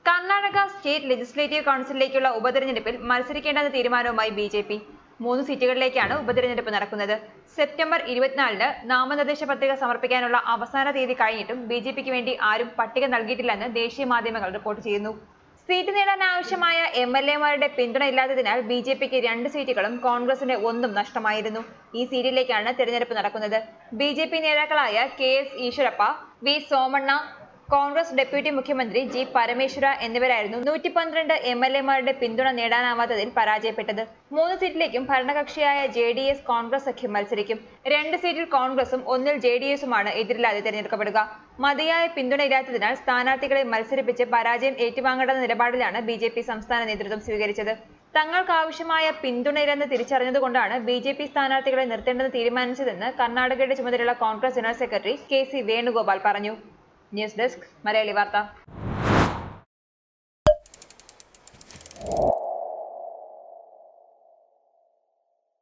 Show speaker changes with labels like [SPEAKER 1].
[SPEAKER 1] Karnataka state legislative കൗൺസിലിലേക്കുള്ള ഉപതെരഞ്ഞെടുപ്പിൽ മത്സരിക്കേണ്ടെന്ന തീരുമാനവുമായി ബി ജെ പി മൂന്ന് സീറ്റുകളിലേക്കാണ് ഉപതെരഞ്ഞെടുപ്പ് നടക്കുന്നത് സെപ്റ്റംബർ ഇരുപത്തിനാലിന് നാമനിർദ്ദേശ പത്രിക സമർപ്പിക്കാനുള്ള അവസാന തീയതി കഴിഞ്ഞിട്ടും ബി ജെ പിക്ക് വേണ്ടി ആരും പട്ടിക നൽകിയിട്ടില്ലെന്ന് ദേശീയ മാധ്യമങ്ങൾ റിപ്പോർട്ട് ചെയ്യുന്നു സീറ്റ് നേടാൻ ആവശ്യമായ എം എൽ എമാരുടെ പിന്തുണ ഇല്ലാത്തതിനാൽ ബി ജെ പിക്ക് രണ്ട് സീറ്റുകളും കോൺഗ്രസിന് ഒന്നും നഷ്ടമായിരുന്നു ഈ സീറ്റിലേക്കാണ് തെരഞ്ഞെടുപ്പ് നടക്കുന്നത് ബി ജെ പി നേതാക്കളായ K S Eshwarappa V Somanna Congress deputy മുഖ്യമന്ത്രി ജി പരമേശ്വര എന്നിവരായിരുന്നു നൂറ്റി പന്ത്രണ്ട് എം എൽ എമാരുടെ പിന്തുണ നേടാനാവാത്തതിൽ പരാജയപ്പെട്ടത് മൂന്ന് സീറ്റിലേക്കും ഭരണകക്ഷിയായ ജെ ഡി എസ് കോൺഗ്രസ് സഖ്യം മത്സരിക്കും രണ്ട് സീറ്റിൽ കോൺഗ്രസും ഒന്നിൽ ജെ ഡി എസുമാണ് എതിരില്ലാതെ തിരഞ്ഞെടുക്കപ്പെടുക മതിയായ പിന്തുണയില്ലാത്തതിനാൽ സ്ഥാനാർത്ഥികളെ മത്സരിപ്പിച്ച് പരാജയം ഏറ്റുവാങ്ങേണ്ടെന്ന നിലപാടിലാണ് ബി ജെ പി സംസ്ഥാന നേതൃത്വം സ്വീകരിച്ചത് തങ്ങൾക്ക് ആവശ്യമായ പിന്തുണയില്ലെന്ന് തിരിച്ചറിഞ്ഞതുകൊണ്ടാണ് ബി ജെ പി സ്ഥാനാർത്ഥികളെ നിർത്തേണ്ടെന്ന് തീരുമാനിച്ചതെന്ന് കർണാടകയുടെ ചുമതലയുള്ള Congress general secretary K C Venugopal പറഞ്ഞു ന്യൂസ് ഡെസ്ക് മലയാളി വാർത്ത